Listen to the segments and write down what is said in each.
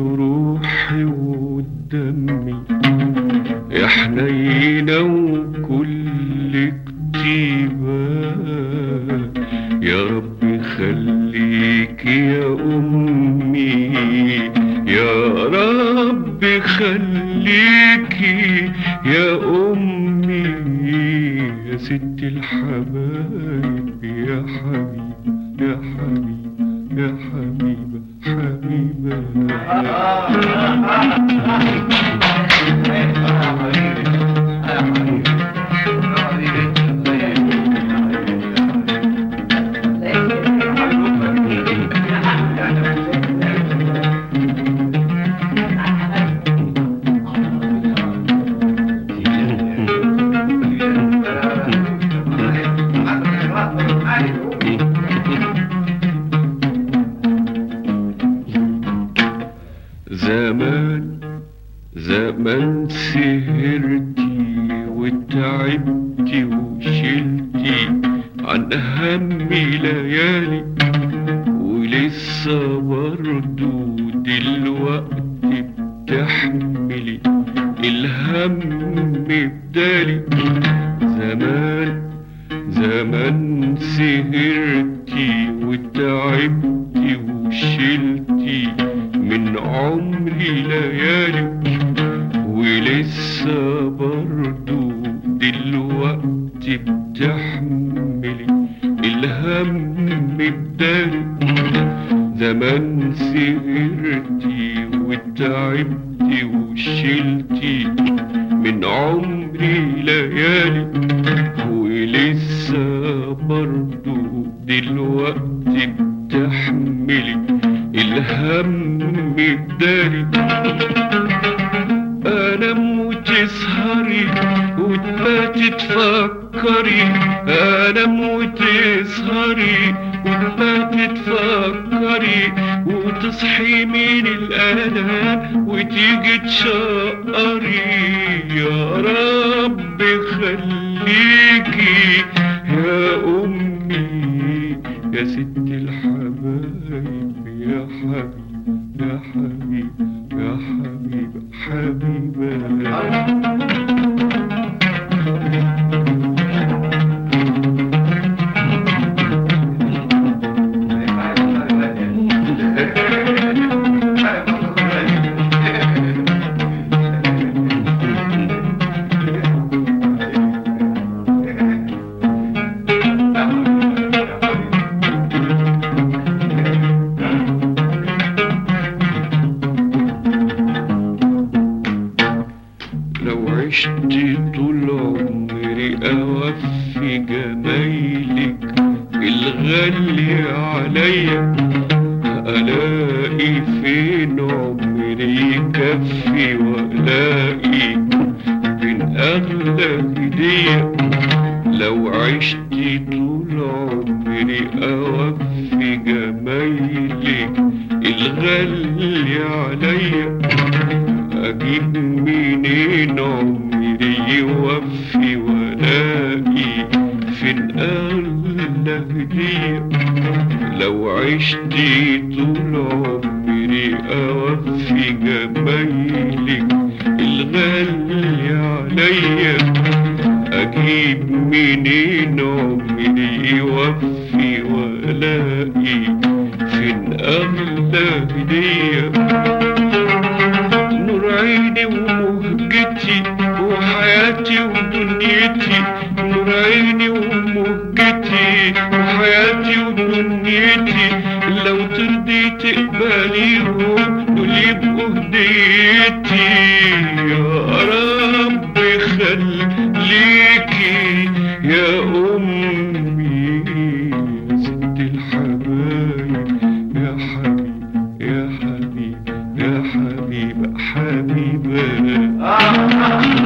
روحي ودمي يا حنينة وكل كتيبة يا رب خليك يا أمي يا رب خليك يا أمي يا ست الحبايب يا حبيب يا حبيب يا حبيبة حبيبة زمان زمان سهرتي وتعبتي وشلتي عن همي ليالي ولسه برضو دلوقتي بتحملي الهم بدالي زمان زمان سهرتي وتعبتي وشلتي من عمري ليالي ولسه برضو دلوقتي بتحملي الهم بدالي زمان سهرتي وتعبتي وشلتي من عمري ليالي ولسه برضو دلوقتي بتحملي الهم بداري انام وتسهري وتباتي تفكري انام وتسهري وتباتي تفكري وتصحي من الالام وتيجي تشقري يا رب خليكي يا امي يا ست الحبايب يا حبيب يا حبيب يا حبيب حبيبة لو عشت طول عمري أوفي جمايلك الغالي عليا ألاقي فين عمري يكفي وألاقي فين أغلى هدية لو عشت طول عمري أوفي جمايلك الغالي عليا أجيب منين عمري يوفي ولاقي فين أغلى هدية لو عشت طول عمري أوفي جمايلك الغالي عليا أجيب منين عمري يوفي ولاقي فين أغلى هدية نور عيني ومهجتي وحياتي ودنيتي نور عيني ومهجتي وحياتي ودنيتي لو ترضي تقبليهم دول يبقوا هديتي يا رب خليكي يا أمي يا ست الحبايب يا حبيب يا حبيب يا حبيب حبيبة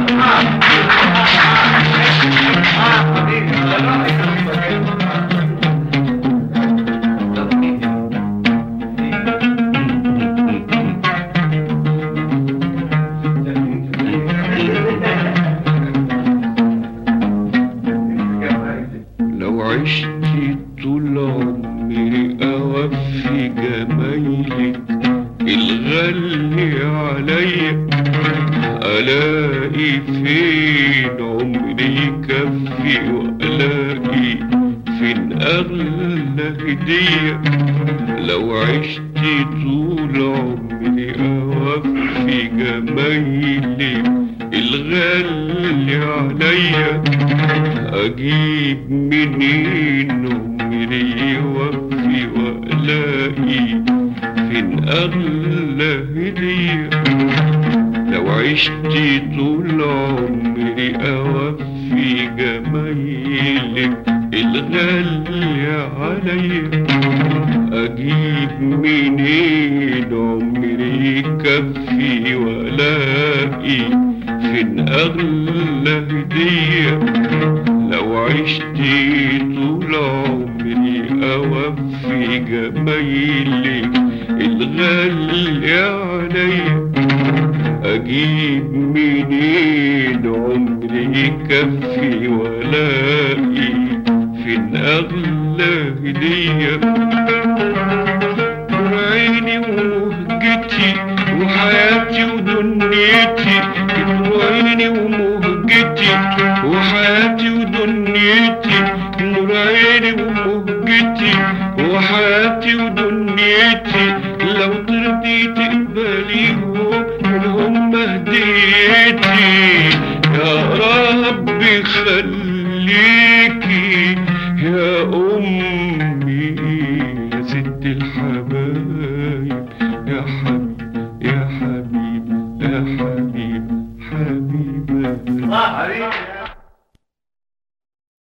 لو عشت طول عمري أوفي جمايلك الغالي غالي عليا الاقي فين عمري يكفي والاقي فين اغلى هديه لو عشت طول عمري اوفي جمايلي الغالي عليا اجيب منين عمري يوفي والاقي فين اغلى هديه لو عشت طول عمري اوفي جمايلك الغالي عليا اجيب منين عمري يكفي والاقي فين اغلى هديه لو عشت طول عمري اوفي جمايلك الغالي عليا اجيب منين عمري يكفي والاقي فين اغلى هديه نور عيني ومهجتي وحياتي ودنيتي نور عيني ومهجتي وحياتي ودنيتي نور عيني ومهجتي وحياتي ودنيتي لو ترضي تقبليهم منهم هديتي يا رب خليهم